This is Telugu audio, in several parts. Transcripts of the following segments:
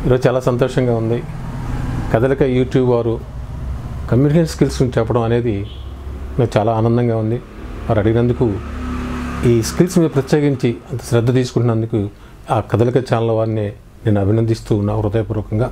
ఈరోజు చాలా సంతోషంగా ఉంది కదలిక యూట్యూబ్ వారు కమ్యూనికేషన్ స్కిల్స్ గురించి చెప్పడం అనేది నాకు చాలా ఆనందంగా ఉంది వారు అడిగినందుకు ఈ స్కిల్స్ మీద ప్రత్యేకించి అంత శ్రద్ధ తీసుకుంటున్నందుకు ఆ కదలిక ఛానల్ వారిని నేను అభినందిస్తూ ఉన్నా హృదయపూర్వకంగా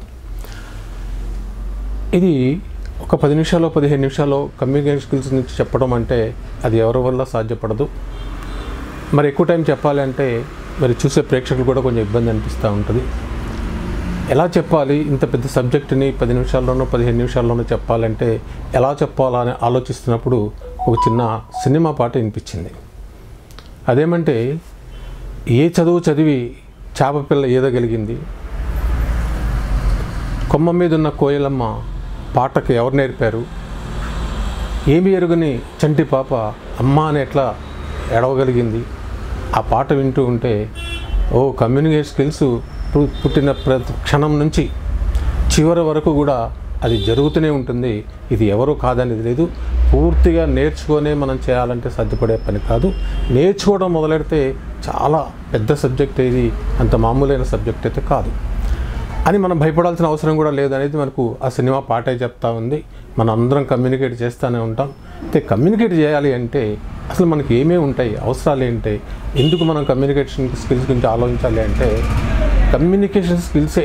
ఇది ఒక పది నిమిషాలు పదిహేను నిమిషాలు కమ్యూనికేషన్ స్కిల్స్ నుంచి చెప్పడం అంటే అది ఎవరి వల్ల సాధ్యపడదు మరి ఎక్కువ టైం చెప్పాలి అంటే మరి చూసే ప్రేక్షకులు కూడా కొంచెం ఇబ్బంది అనిపిస్తూ ఉంటుంది ఎలా చెప్పాలి ఇంత పెద్ద సబ్జెక్టుని పది నిమిషాల్లోనో పదిహేను నిమిషాల్లోనో చెప్పాలంటే ఎలా చెప్పాలా అని ఆలోచిస్తున్నప్పుడు ఒక చిన్న సినిమా పాట వినిపించింది అదేమంటే ఏ చదువు చదివి చేప పిల్ల ఈదగలిగింది కొమ్మ మీద ఉన్న కోయలమ్మ పాటకు ఎవరు నేర్పారు ఏమి ఎరుగని చంటి పాప అమ్మ అని ఎట్లా ఎడవగలిగింది ఆ పాట వింటూ ఉంటే ఓ కమ్యూనికేషన్ స్కిల్స్ పు- పుట్టిన ప్రతి క్షణం నుంచి చివరి వరకు కూడా అది జరుగుతూనే ఉంటుంది ఇది ఎవరు కాదనేది లేదు పూర్తిగా నేర్చుకొనే మనం చేయాలంటే సాధ్యపడే పని కాదు నేర్చుకోవడం మొదలెడితే చాలా పెద్ద సబ్జెక్ట్ ఇది అంత మామూలైన సబ్జెక్ట్ అయితే కాదు అని మనం భయపడాల్సిన అవసరం కూడా లేదనేది మనకు ఆ సినిమా పాటే చెప్తా ఉంది మనం అందరం కమ్యూనికేట్ చేస్తూనే ఉంటాం అయితే కమ్యూనికేట్ చేయాలి అంటే అసలు మనకి ఏమేమి ఉంటాయి అవసరాలు ఏంటి ఎందుకు మనం కమ్యూనికేషన్ స్కిల్స్ గురించి ఆలోచించాలి అంటే కమ్యూనికేషన్ స్కిల్సే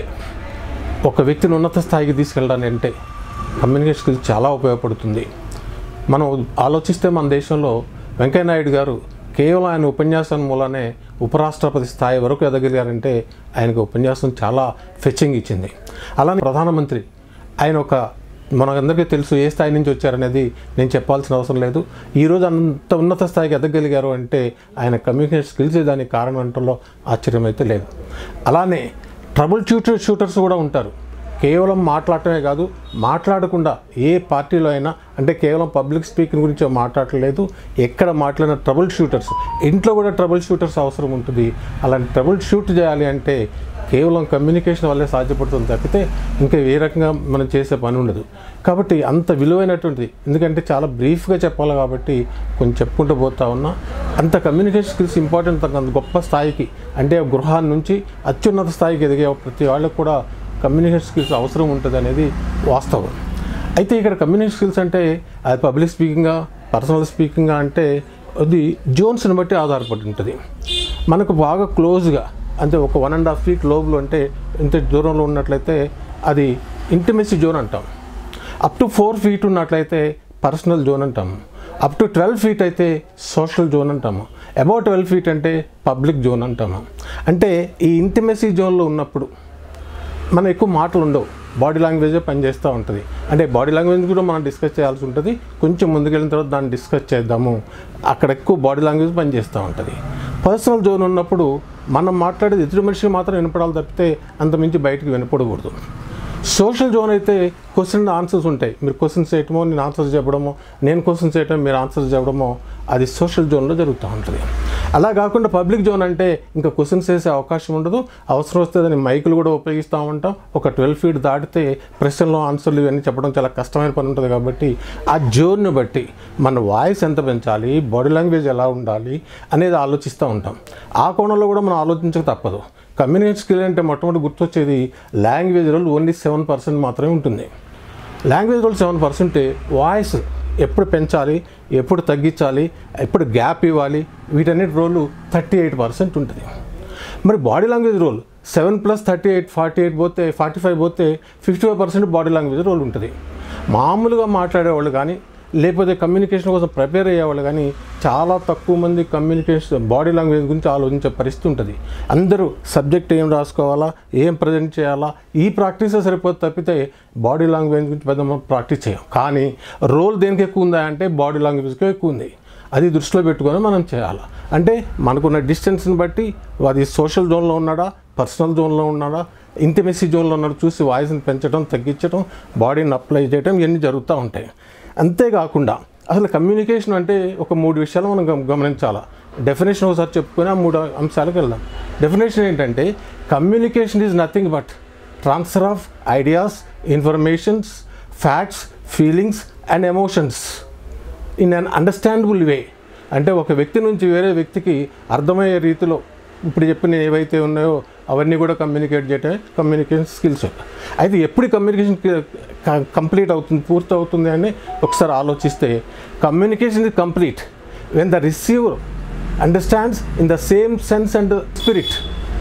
ఒక వ్యక్తిని ఉన్నత స్థాయికి తీసుకెళ్ళడానికి అంటే కమ్యూనికేషన్ స్కిల్స్ చాలా ఉపయోగపడుతుంది మనం ఆలోచిస్తే మన దేశంలో వెంకయ్యనాయుడు గారు కేవలం ఆయన ఉపన్యాసం మూలనే ఉపరాష్ట్రపతి స్థాయి వరకు ఎదగలిగారంటే ఆయనకు ఉపన్యాసం చాలా ఫెచ్చింగ్ ఇచ్చింది అలానే ప్రధానమంత్రి ఆయన ఒక మనకందరికీ తెలుసు ఏ స్థాయి నుంచి వచ్చారనేది నేను చెప్పాల్సిన అవసరం లేదు ఈరోజు అంత ఉన్నత స్థాయికి ఎదగలిగారు అంటే ఆయన కమ్యూనికేషన్ స్కిల్స్ దానికి కారణం అంటంలో ఆశ్చర్యం అయితే లేదు అలానే ట్రబుల్ షూటర్ షూటర్స్ కూడా ఉంటారు కేవలం మాట్లాడటమే కాదు మాట్లాడకుండా ఏ పార్టీలో అయినా అంటే కేవలం పబ్లిక్ స్పీకింగ్ గురించి మాట్లాడలేదు ఎక్కడ మాట్లాడిన ట్రబుల్ షూటర్స్ ఇంట్లో కూడా ట్రబుల్ షూటర్స్ అవసరం ఉంటుంది అలాంటి ట్రబుల్ షూట్ చేయాలి అంటే కేవలం కమ్యూనికేషన్ వల్లే సాధ్యపడుతుంది తప్పితే ఇంకా ఏ రకంగా మనం చేసే పని ఉండదు కాబట్టి అంత విలువైనటువంటిది ఎందుకంటే చాలా బ్రీఫ్గా చెప్పాలి కాబట్టి కొంచెం చెప్పుకుంటూ పోతా ఉన్నా అంత కమ్యూనికేషన్ స్కిల్స్ ఇంపార్టెంట్ అంత గొప్ప స్థాయికి అంటే గృహాన్ని నుంచి అత్యున్నత స్థాయికి ఎదిగే ప్రతి వాళ్ళకు కూడా కమ్యూనికేషన్ స్కిల్స్ అవసరం ఉంటుంది అనేది వాస్తవం అయితే ఇక్కడ కమ్యూనికేషన్ స్కిల్స్ అంటే అది పబ్లిక్ స్పీకింగా పర్సనల్ స్పీకింగా అంటే అది జోన్స్ని బట్టి ఆధారపడి ఉంటుంది మనకు బాగా క్లోజ్గా అంటే ఒక వన్ అండ్ హాఫ్ ఫీట్ లోబులు అంటే ఇంత దూరంలో ఉన్నట్లయితే అది ఇంటిమెసీ జోన్ అంటాం అప్ టు ఫోర్ ఫీట్ ఉన్నట్లయితే పర్సనల్ జోన్ అంటాము అప్ టు ట్వెల్వ్ ఫీట్ అయితే సోషల్ జోన్ అంటాము అబౌట్ ట్వెల్వ్ ఫీట్ అంటే పబ్లిక్ జోన్ అంటాము అంటే ఈ ఇంటిమెసీ జోన్లో ఉన్నప్పుడు మన ఎక్కువ మాటలు ఉండవు బాడీ లాంగ్వేజే పనిచేస్తూ ఉంటుంది అంటే బాడీ లాంగ్వేజ్ కూడా మనం డిస్కస్ చేయాల్సి ఉంటుంది కొంచెం ముందుకెళ్ళిన తర్వాత దాన్ని డిస్కస్ చేద్దాము అక్కడ ఎక్కువ బాడీ లాంగ్వేజ్ పనిచేస్తూ ఉంటుంది పర్సనల్ జోన్ ఉన్నప్పుడు మనం మాట్లాడేది ఎదుటి మనిషికి మాత్రం వినపడాలి తప్పితే అంతమించి బయటికి వినపడకూడదు సోషల్ జోన్ అయితే క్వశ్చన్ ఆన్సర్స్ ఉంటాయి మీరు క్వశ్చన్స్ చేయటమో నేను ఆన్సర్స్ చెప్పడమో నేను క్వశ్చన్స్ చేయటం మీరు ఆన్సర్స్ చెప్పడమో అది సోషల్ జోన్లో జరుగుతూ ఉంటుంది అలా కాకుండా పబ్లిక్ జోన్ అంటే ఇంకా క్వశ్చన్స్ వేసే అవకాశం ఉండదు అవసరం వస్తే దాన్ని మైకులు కూడా ఉపయోగిస్తూ ఉంటాం ఒక ట్వెల్వ్ ఫీట్ దాటితే ప్రశ్నలో ఆన్సర్లు ఇవన్నీ చెప్పడం చాలా కష్టమైన పని ఉంటుంది కాబట్టి ఆ జోన్ను బట్టి మన వాయిస్ ఎంత పెంచాలి బాడీ లాంగ్వేజ్ ఎలా ఉండాలి అనేది ఆలోచిస్తూ ఉంటాం ఆ కోణంలో కూడా మనం ఆలోచించక తప్పదు కమ్యూనికేషన్ స్కిల్ అంటే మొట్టమొదటి గుర్తొచ్చేది language role only seven percent మాత్రమే ఉంటుంది language role seven percent voice ఎప్పుడు పెంచాలి ఎప్పుడు తగ్గించాలి ఎప్పుడు గ్యాప్ ఇవ్వాలి వీటన్నిటి రోలు థర్టీ ఎయిట్ పర్సెంట్ ఉంటుంది మరి body language role seven plus thirty eight forty eight పోతే ఫార్టీ ఫైవ్ పోతే fifty five percent body language role ఉంటుంది మామూలుగా మాట్లాడేవాళ్ళు కానీ లేకపోతే కమ్యూనికేషన్ కోసం ప్రిపేర్ అయ్యేవాళ్ళు కానీ చాలా తక్కువ మంది కమ్యూనికేషన్ బాడీ లాంగ్వేజ్ గురించి ఆలోచించే పరిస్థితి ఉంటుంది అందరూ సబ్జెక్ట్ ఏం రాసుకోవాలా ఏం ప్రజెంట్ చేయాలా ఈ ప్రాక్టీసే సరిపోతే తప్పితే బాడీ లాంగ్వేజ్ గురించి పెద్ద మనం ప్రాక్టీస్ చేయం కానీ రోల్ దేనికి ఎక్కువ ఉందా అంటే బాడీ లాంగ్వేజ్కి ఎక్కువ ఉంది అది దృష్టిలో పెట్టుకొని మనం చేయాలి అంటే మనకున్న డిస్టెన్స్ని బట్టి అది సోషల్ జోన్లో ఉన్నాడా పర్సనల్ జోన్లో ఉన్నాడా ఇంటిమెసీ జోన్లో ఉన్నాడు చూసి వాయిస్ని పెంచడం తగ్గించడం బాడీని అప్లై చేయడం ఇవన్నీ జరుగుతూ ఉంటాయి అంతేకాకుండా అసలు కమ్యూనికేషన్ అంటే ఒక మూడు విషయాలు మనం గమ- గమనించాలా డెఫినేషన్ ఒకసారి చెప్పుకొని ఆ మూడు అంశాలకు వెళ్దాం డెఫినేషన్ ఏంటంటే communication is nothing but transfer of ideas informations facts feelings and emotions in an understandable way అంటే ఒక వ్యక్తి నుంచి వేరే వ్యక్తికి అర్థమయ్యే రీతిలో ఇప్పుడు చెప్పిన ఏవైతే ఉన్నాయో అవన్నీ కూడా కమ్యూనికేట్ చేయటమే కమ్యూనికేషన్ స్కిల్స్ అయితే ఎప్పుడు కమ్యూనికేషన్ కంప్లీట్ అవుతుంది పూర్తి అవుతుంది అని ఒకసారి ఆలోచిస్తే communication is complete when the receiver understands in the same sense and spirit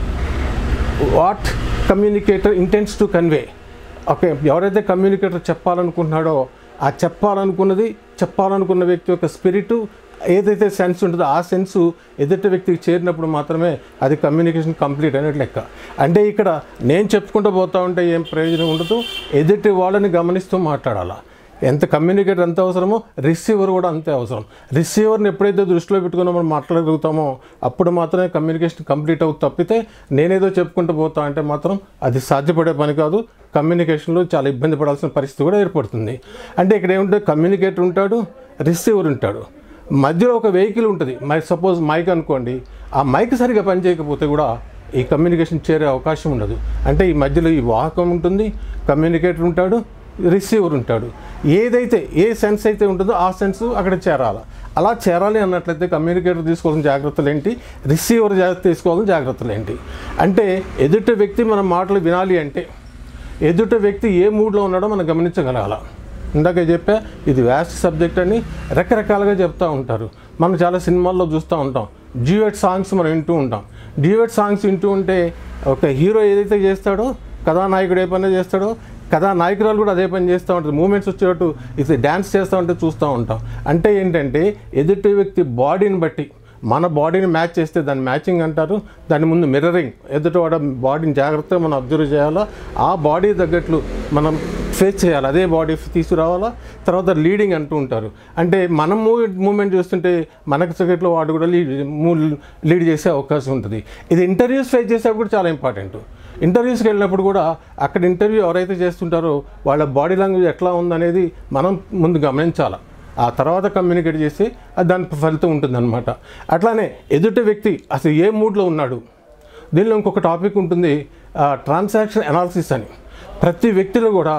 what communicator intends to convey okay ఎవరైతే కమ్యూనికేటర్ చెప్పాలనుకుంటున్నాడో ఆ చెప్పాలనుకున్నది చెప్పాలనుకున్న వ్యక్తి యొక్క స్పిరిట్ ఏదైతే సెన్స్ ఉంటుందో ఆ సెన్స్ ఎదుటి వ్యక్తికి చేరినప్పుడు మాత్రమే అది కమ్యూనికేషన్ కంప్లీట్ అయినట్టు లెక్క అంటే ఇక్కడ నేను చెప్పుకుంటూ పోతా ఉంటే ఏం ప్రయోజనం ఉండదు ఎదుటి వాళ్ళని గమనిస్తూ మాట్లాడాలా ఎంత కమ్యూనికేటర్ ఎంత అవసరమో రిసీవర్ కూడా అంతే అవసరం రిసీవర్ని ఎప్పుడైతే దృష్టిలో పెట్టుకుని మనం మాట్లాడగలుగుతామో అప్పుడు మాత్రమే కమ్యూనికేషన్ కంప్లీట్ అవుతుంది తప్పితే నేనేదో చెప్పుకుంటూ పోతా అంటే మాత్రం అది సాధ్యపడే పని కాదు కమ్యూనికేషన్లో చాలా ఇబ్బంది పడాల్సిన పరిస్థితి కూడా ఏర్పడుతుంది అంటే ఇక్కడ ఏముంటే కమ్యూనికేటర్ ఉంటాడు రిసీవర్ ఉంటాడు మధ్యలో ఒక వెహికల్ ఉంటుంది మై సపోజ్ మైక్ అనుకోండి ఆ మైక్ సరిగా పనిచేయకపోతే కూడా ఈ కమ్యూనికేషన్ చేరే అవకాశం ఉండదు అంటే ఈ మధ్యలో ఈ వాహకం ఉంటుంది కమ్యూనికేటర్ ఉంటాడు రిసీవర్ ఉంటాడు ఏదైతే ఏ సెన్స్ అయితే ఉంటుందో ఆ సెన్స్ అక్కడ చేరాలి అలా చేరాలి అన్నట్లయితే కమ్యూనికేటర్ తీసుకోవాల్సిన జాగ్రత్తలు ఏంటి రిసీవర్ జాగ్రత్త తీసుకోవాల్సిన జాగ్రత్తలు ఏంటి అంటే ఎదుటి వ్యక్తి మన మాటలు వినాలి అంటే ఎదుటి వ్యక్తి ఏ మూడ్లో ఉన్నాడో మనం గమనించగలగాల ఇందాక చెప్పా ఇది వ్యాస్ట్ సబ్జెక్ట్ అని రకరకాలుగా చెప్తూ ఉంటారు మనం చాలా సినిమాల్లో చూస్తూ ఉంటాం డ్యూయట్ సాంగ్స్ మనం వింటూ ఉంటాం డ్యూయట్ సాంగ్స్ వింటూ ఉంటే ఒక హీరో ఏదైతే చేస్తాడో కథానాయకుడు ఏ పని చేస్తాడో కథానాయకురాలు కూడా అదే పని చేస్తూ ఉంటుంది మూమెంట్స్ వచ్చేటట్టు ఇది డ్యాన్స్ చేస్తూ ఉంటే చూస్తూ ఉంటాం అంటే ఏంటంటే ఎదుటి వ్యక్తి బాడీని బట్టి మన బాడీని మ్యాచ్ చేస్తే దాన్ని మ్యాచింగ్ అంటారు దాని ముందు మిర్రరింగ్ ఎదుటి వాడ బాడీని జాగ్రత్తగా మనం అబ్జర్వ్ చేయాలా ఆ బాడీ తగ్గట్లు మనం ఫేస్ చేయాలి అదే బాడీ తీసుకురావాలా తర్వాత లీడింగ్ అంటూ ఉంటారు అంటే మనం మూవీ మూమెంట్ చూస్తుంటే మనకు తగ్గట్లు వాడు కూడా లీడ్ లీడ్ చేసే అవకాశం ఉంటుంది ఇది ఇంటర్వ్యూస్ ఫేస్ చేసేటప్పుడు కూడా చాలా ఇంపార్టెంట్ ఇంటర్వ్యూస్కి వెళ్ళినప్పుడు కూడా అక్కడ ఇంటర్వ్యూ ఎవరైతే చేస్తుంటారో వాళ్ళ బాడీ లాంగ్వేజ్ ఎట్లా ఉందనేది మనం ముందు గమనించాలి ఆ తర్వాత కమ్యూనికేట్ చేసి అది దాని ఫలితం ఉంటుందన్నమాట అట్లానే ఎదుటి వ్యక్తి అసలు ఏ మూడ్లో ఉన్నాడు దీనిలో ఇంకొక టాపిక్ ఉంటుంది ట్రాన్సాక్షన్ అనాలిసిస్ అని ప్రతి వ్యక్తిలో కూడా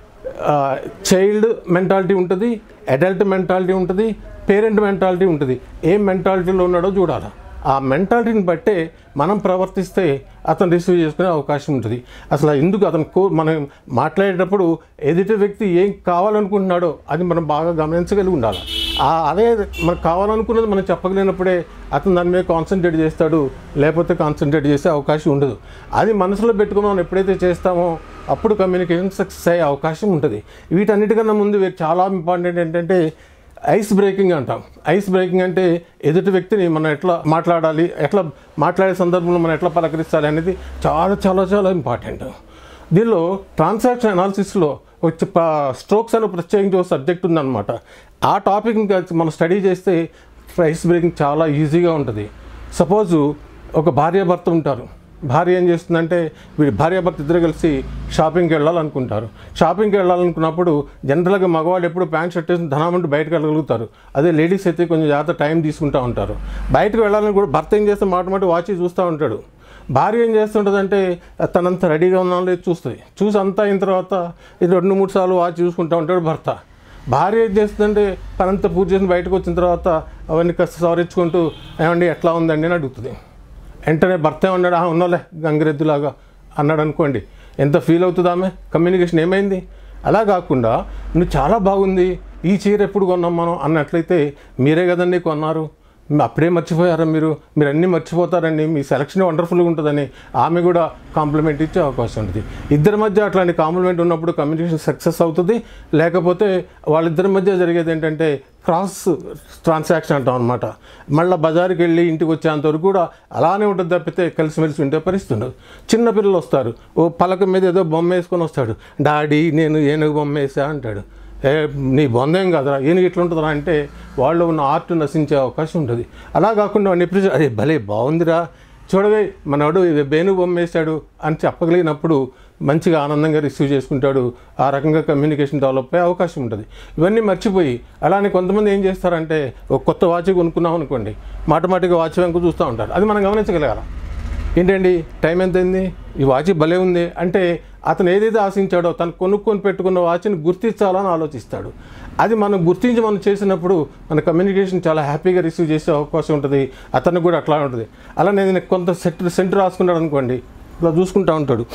చైల్డ్ మెంటాలిటీ ఉంటుంది అడల్ట్ మెంటాలిటీ ఉంటుంది పేరెంట్ మెంటాలిటీ ఉంటుంది ఏ మెంటాలిటీలో ఉన్నాడో చూడాలి ఆ మెంటాలిటీని బట్టే మనం ప్రవర్తిస్తే అతను రిసీవ్ చేసుకునే అవకాశం ఉంటుంది అసలు ఎందుకు అతను కో మనం మాట్లాడేటప్పుడు ఎదుటి వ్యక్తి ఏం కావాలనుకుంటున్నాడో అది మనం బాగా గమనించగలిగి ఉండాలి ఆ అదే మనకు కావాలనుకున్నది మనం చెప్పగలిగినప్పుడే అతను దాని మీద కాన్సన్ట్రేట్ చేస్తాడు లేకపోతే కాన్సన్ట్రేట్ చేసే అవకాశం ఉండదు అది మనసులో పెట్టుకుని మనం ఎప్పుడైతే చేస్తామో అప్పుడు కమ్యూనికేషన్ సక్సెస్ అయ్యే అవకాశం ఉంటుంది వీటన్నిటికన్నా ముందు వే- చాలా ఇంపార్టెంట్ ఏంటంటే ఐస్ బ్రేకింగ్ అంటాం ఐస్ బ్రేకింగ్ అంటే ఎదుటి వ్యక్తిని మనం ఎట్లా మాట్లాడాలి ఎట్లా మాట్లాడే సందర్భంలో మనం ఎట్లా పలకరించాలి అనేది చాలా చాలా చాలా ఇంపార్టెంట్ దీనిలో ట్రాన్సాక్షన్ అనాలిసిస్లో వచ్చి స్ట్రోక్స్ అనే ప్రత్యేకించి ఒక సబ్జెక్ట్ ఉందన్నమాట ఆ టాపిక్ని కలిసి మనం స్టడీ చేస్తే ఐస్ బ్రేకింగ్ చాలా ఈజీగా ఉంటుంది సపోజు ఒక భార్యాభర్త ఉంటారు భార్య ఏం చేస్తుందంటే వీడి భార్యాభర్త ఇద్దరు కలిసి షాపింగ్కి వెళ్ళాలనుకుంటారు షాపింగ్కి వెళ్ళాలనుకున్నప్పుడు జనరల్గా మగవాళ్ళు ఎప్పుడు ప్యాంట్ షర్ట్ వేసి ధనామంటూ బయటకు వెళ్ళగలుగుతారు అదే లేడీస్ అయితే కొంచెం జాగ్రత్త టైం తీసుకుంటూ ఉంటారు బయటకు వెళ్ళాలని కూడా భర్త ఏం చేస్తే మాట మాట వాచి చూస్తూ ఉంటాడు భార్య ఏం చేస్తుంటుందంటే తనంత రెడీగా ఉన్నాలో లేదో చూస్తుంది చూసి అంతా అయిన తర్వాత ఇది రెండు మూడు సార్లు వాచ్ చూసుకుంటూ ఉంటాడు భర్త భార్య ఏం చేస్తుందంటే పనంతా పూజ చేసి బయటకు వచ్చిన తర్వాత అవన్నీ కాస్త సవరించుకుంటూ ఏమండి ఎట్లా ఉందండి అని అడుగుతుంది వెంటనే భర్త ఏమన్నాడు ఆ ఉన్నోలే గంగిరెద్దులాగా అన్నాడు అనుకోండి ఎంత ఫీల్ అవుతుంది ఆమె కమ్యూనికేషన్ ఏమైంది అలా కాకుండా నువ్వు చాలా బాగుంది ఈ చీర ఎప్పుడు కొన్నాం మనం అన్నట్లయితే మీరే కదండి కొన్నారు మీ అప్పుడే మర్చిపోయారా మీరు మీరు అన్నీ మర్చిపోతారండి మీ సెలక్షన్ వండర్ఫుల్గా ఉంటుందని ఆమె కూడా కాంప్లిమెంట్ ఇచ్చే అవకాశం ఉంటుంది ఇద్దరి మధ్య అట్లాంటి కాంప్లిమెంట్ ఉన్నప్పుడు కమ్యూనికేషన్ సక్సెస్ అవుతుంది లేకపోతే వాళ్ళిద్దరి మధ్య జరిగేది ఏంటంటే క్రాస్ ట్రాన్సాక్షన్ అంటాం అనమాట మళ్ళీ బజారుకి వెళ్ళి ఇంటికి వచ్చేంత వరకు కూడా అలానే ఉంటుంది తప్పితే కలిసిమెలిసి ఉండే పరిస్థితి ఉండదు చిన్న పిల్లలు వస్తారు ఓ పలక మీద ఏదో బొమ్మ వేసుకొని వస్తాడు డాడీ నేను ఏనుగు బొమ్మ వేసా అంటాడు ఏ నీ బొందేం కదరా ఏనుగు ఇట్లా ఉంటుందా అంటే వాళ్ళు ఉన్న ఆర్ట్ నశించే అవకాశం ఉంటుంది అలా కాకుండా వాడిని ఎప్పుడు అదే భలే బాగుందిరా చూడవే మనవాడు ఇది బేను బొమ్మ వేశాడు అని చెప్పగలిగినప్పుడు మంచిగా ఆనందంగా రిసీవ్ చేసుకుంటాడు ఆ రకంగా కమ్యూనికేషన్ డెవలప్ అయ్యే అవకాశం ఉంటుంది ఇవన్నీ మర్చిపోయి అలానే కొంతమంది ఏం చేస్తారంటే ఒక కొత్త వాచ్ కొనుక్కున్నాం అనుకోండి మాటమాటిగా వాచ్ వెంక చూస్తూ ఉంటారు అది మనం గమనించగలగాలి ఏంటండి టైం ఎంత అయింది ఈ వాచ్ భలే ఉంది అంటే అతను ఏదైతే ఆశించాడో తను కొనుక్కొని పెట్టుకున్న వాచ్ని గుర్తించాలని ఆలోచిస్తాడు అది మనం గుర్తించి మనం చేసినప్పుడు మన కమ్యూనికేషన్ చాలా హ్యాపీగా రిసీవ్ చేసే అవకాశం ఉంటుంది అతనికి కూడా అట్లా ఉంటుంది అలా నేను కొంత సెట్ సెంటర్ రాసుకున్నాడు అనుకోండి ఇలా చూసుకుంటా ఉంటాడు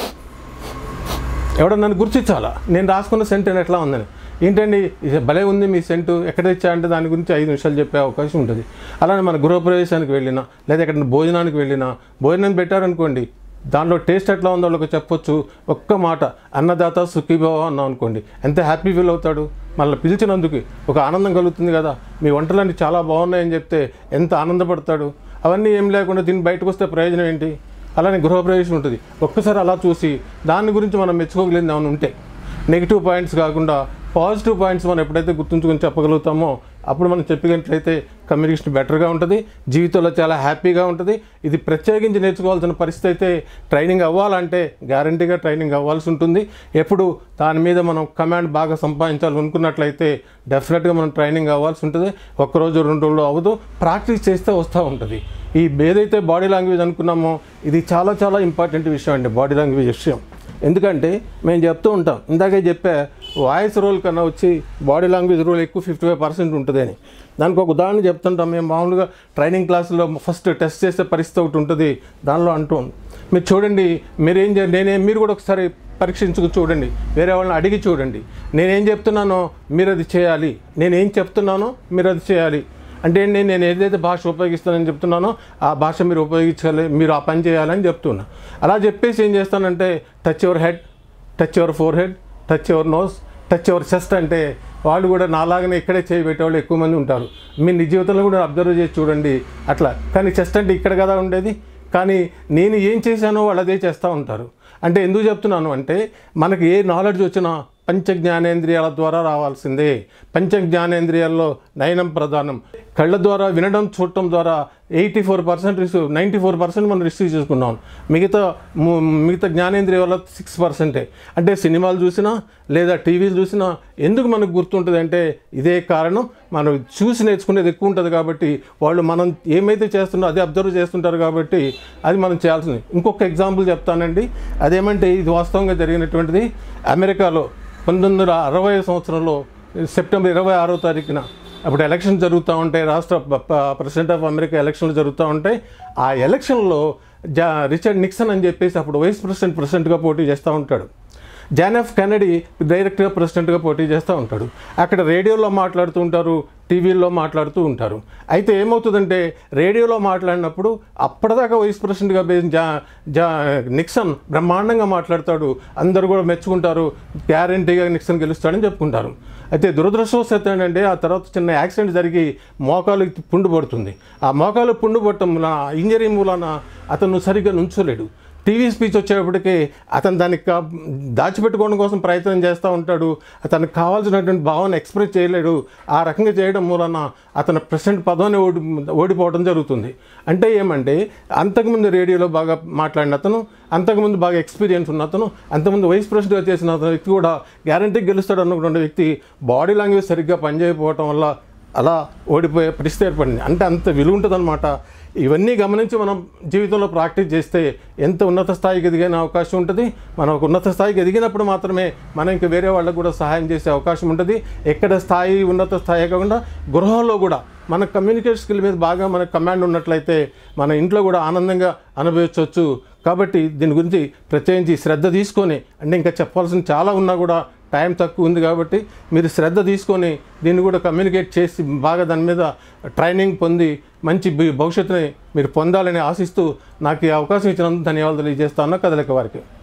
ఎవడో నన్ను గుర్తించాలా నేను రాసుకున్న సెంట్ ఎట్లా ఉందని ఏంటండి ఇది భలే ఉంది మీ సెంటు ఎక్కడ తెచ్చా అంటే దాని గురించి ఐదు నిమిషాలు చెప్పే అవకాశం ఉంటుంది అలానే మన గృహప్రవేశానికి వెళ్ళినా లేదా ఎక్కడ భోజనానికి వెళ్ళినా భోజనం పెట్టారనుకోండి దాంట్లో టేస్ట్ ఎట్లా ఉందో వాళ్ళకి చెప్పొచ్చు ఒక్క మాట అన్నదాత సుఖీభావ అన్నాం అనుకోండి ఎంత హ్యాపీ ఫీల్ అవుతాడు మళ్ళీ పిలిచినందుకు ఒక ఆనందం కలుగుతుంది కదా మీ వంటలన్నీ చాలా బాగున్నాయని చెప్తే ఎంత ఆనందపడతాడు అవన్నీ ఏం లేకుండా దీన్ని బయటకు వస్తే ప్రయోజనం ఏంటి అలానే గృహప్రవేశం ఉంటుంది ఒక్కసారి అలా చూసి దాని గురించి మనం మెచ్చుకోగలిగింది ఏమైనా ఉంటే నెగిటివ్ పాయింట్స్ కాకుండా పాజిటివ్ పాయింట్స్ మనం ఎప్పుడైతే గుర్తుంచుకొని చెప్పగలుగుతామో అప్పుడు మనం చెప్పినట్లయితే కమ్యూనికేషన్ బెటర్గా ఉంటుంది జీవితంలో చాలా హ్యాపీగా ఉంటుంది ఇది ప్రత్యేకించి నేర్చుకోవాల్సిన పరిస్థితి అయితే ట్రైనింగ్ అవ్వాలంటే గ్యారంటీగా ట్రైనింగ్ అవ్వాల్సి ఉంటుంది ఎప్పుడు దాని మీద మనం కమాండ్ బాగా సంపాదించాలి అనుకున్నట్లయితే డెఫినెట్గా మనం ట్రైనింగ్ అవ్వాల్సి ఉంటుంది ఒక్కరోజు రెండు రోజులు అవ్వదు ప్రాక్టీస్ చేస్తే వస్తూ ఉంటుంది ఈ ఏదైతే బాడీ లాంగ్వేజ్ అనుకున్నామో ఇది చాలా చాలా ఇంపార్టెంట్ విషయం అండి బాడీ లాంగ్వేజ్ విషయం ఎందుకంటే మేము చెప్తూ ఉంటాం ఇందాకే చెప్పే వాయిస్ రోల్ కన్నా వచ్చి బాడీ లాంగ్వేజ్ రోల్ ఎక్కువ ఫిఫ్టీ ఫైవ్ పర్సెంట్ ఉంటుంది అని దానికి ఒక ఉదాహరణ చెప్తుంటాం మేము మామూలుగా ట్రైనింగ్ క్లాసులో ఫస్ట్ టెస్ట్ చేసే పరిస్థితి ఒకటి ఉంటుంది దానిలో అంటూ మీరు చూడండి మీరేం చే నేనే మీరు కూడా ఒకసారి పరీక్షించుకు చూడండి వేరే వాళ్ళని అడిగి చూడండి నేనేం చెప్తున్నానో మీరు అది చేయాలి నేనేం చెప్తున్నానో మీరు అది చేయాలి అంటే ఏంటి నేను ఏదైతే భాష ఉపయోగిస్తానని చెప్తున్నానో ఆ భాష మీరు ఉపయోగించాలి మీరు ఆ పని చేయాలని చెప్తున్నా అలా చెప్పేసి ఏం చేస్తానంటే touch your head touch your forehead touch your nose touch your chest అంటే వాళ్ళు కూడా నాలాగానే ఇక్కడే చేయి పెట్టేవాళ్ళు ఎక్కువ మంది ఉంటారు మీ నిజ జీవితంలో కూడా అబ్జర్వ్ చేసి చూడండి అట్లా కానీ చెస్ట్ అంటే ఇక్కడ కదా ఉండేది కానీ నేను ఏం చేశానో వాళ్ళు అదే చేస్తూ ఉంటారు అంటే ఎందుకు చెప్తున్నాను అంటే మనకి ఏ నాలెడ్జ్ వచ్చినా పంచ జ్ఞానేంద్రియాల ద్వారా రావాల్సిందే పంచ జ్ఞానేంద్రియాల్లో నయనం ప్రధానం కళ్ళ ద్వారా వినడం చూడటం ద్వారా eighty four percent receive ninety four percent మనం రిసీవ్ చేసుకున్నాం మిగతా ము- మిగతా జ్ఞానేంద్రియాల సిక్స్ పర్సెంటే అంటే సినిమాలు చూసినా లేదా టీవీలు చూసినా ఎందుకు మనకు గుర్తుంటుంది అంటే ఇదే కారణం మనం చూసి నేర్చుకునేది ఎక్కువ ఉంటుంది కాబట్టి వాళ్ళు మనం ఏమైతే చేస్తున్నా అదే అబ్జర్వ్ చేస్తుంటారు కాబట్టి అది మనం చేయాల్సింది ఇంకొక ఎగ్జాంపుల్ చెప్తానండి అదేమంటే ఇది వాస్తవంగా జరిగినటువంటిది అమెరికాలో పంతొమ్మిది వందల అరవై సంవత్సరంలో సెప్టెంబర్ ఇరవై ఆరో తారీఖున అప్పుడు ఎలక్షన్ జరుగుతూ ఉంటాయి రాష్ట్ర ప- ప- ప్రెసిడెంట్ ఆఫ్ అమెరికా ఎలక్షన్లు జరుగుతూ ఉంటాయి ఆ ఎలక్షన్లో జా రిచర్డ్ నిక్సన్ అని చెప్పేసి అప్పుడు వైస్ ప్రెసిడెంట్ ప్రెసిడెంట్గా పోటీ చేస్తూ ఉంటాడు జాన్ ఎఫ్ కెనడీ డైరెక్ట్గా ప్రెసిడెంట్గా పోటీ చేస్తూ ఉంటాడు అక్కడ రేడియోలో మాట్లాడుతూ ఉంటారు టీవీల్లో మాట్లాడుతూ ఉంటారు అయితే ఏమవుతుందంటే రేడియోలో మాట్లాడినప్పుడు అప్పటిదాకా వైస్ ప్రెసిడెంట్గా బే- జా జా నిక్సన్ బ్రహ్మాండంగా మాట్లాడతాడు అందరూ కూడా మెచ్చుకుంటారు గ్యారంటీగా నిక్సన్ గెలుస్తాడని చెప్పుకుంటారు అయితే దురదృష్టవశాత్తు ఏంటంటే ఆ తర్వాత చిన్న యాక్సిడెంట్ జరిగి మోకాలు పుండు పడుతుంది ఆ మోకాలు పుండు పడటం మూలన ఇంజరీ మూలాన అతను సరిగ్గా నుంచోలేడు టీవీ స్పీచ్ వచ్చేటప్పటికి అతను దానికి కా- దాచిపెట్టుకోవడం కోసం ప్రయత్నం చేస్తూ ఉంటాడు అతనికి కావాల్సినటువంటి భావన ఎక్స్ప్రెస్ చేయలేడు ఆ రకంగా చేయడం మూలన అతను ప్రెసిడెంట్ పదవిని ఓడి ఓడిపోవడం జరుగుతుంది అంటే ఏమంటే అంతకుముందు రేడియోలో బాగా మాట్లాడిన అతను అంతకుముందు బాగా ఎక్స్పీరియన్స్ ఉన్న అతను అంతకుముందు వైస్ ప్రెసిడెంట్గా చేసిన అతను వ్యక్తి కూడా గ్యారంటీ గెలుస్తాడు అనుకున్న వ్యక్తి బాడీ లాంగ్వేజ్ సరిగ్గా పనిచేయకపోవటం వల్ల అలా ఓడిపోయే పరిస్థితి ఏర్పడింది అంటే అంత విలువ ఉంటుందన్నమాట ఇవన్నీ గమనించి మనం జీవితంలో ప్రాక్టీస్ చేస్తే ఎంత ఉన్నత స్థాయికి ఎదిగిన అవకాశం ఉంటుంది మనం ఒక ఉన్నత స్థాయికి ఎదిగినప్పుడు మాత్రమే మనం ఇంకా వేరే వాళ్ళకు కూడా సహాయం చేసే అవకాశం ఉంటుంది ఎక్కడ స్థాయి ఉన్నత స్థాయి కాకుండా గృహంలో కూడా మన కమ్యూనికేషన్ స్కిల్ మీద బాగా మనకు కమాండ్ ఉన్నట్లయితే మన ఇంట్లో కూడా ఆనందంగా అనుభవించవచ్చు కాబట్టి దీని గురించి ప్రత్యేకించి శ్రద్ధ తీసుకొని అంటే ఇంకా చెప్పాల్సిన చాలా ఉన్నా కూడా టైం తక్కువ ఉంది కాబట్టి మీరు శ్రద్ధ తీసుకొని దీన్ని కూడా కమ్యూనికేట్ చేసి బాగా దాని మీద ట్రైనింగ్ పొంది మంచి భవి- భవిష్యత్తుని మీరు పొందాలని ఆశిస్తూ నాకు ఈ అవకాశం ఇచ్చినందుకు ధన్యవాదాలు తెలియజేస్తాను కదలిక వారికి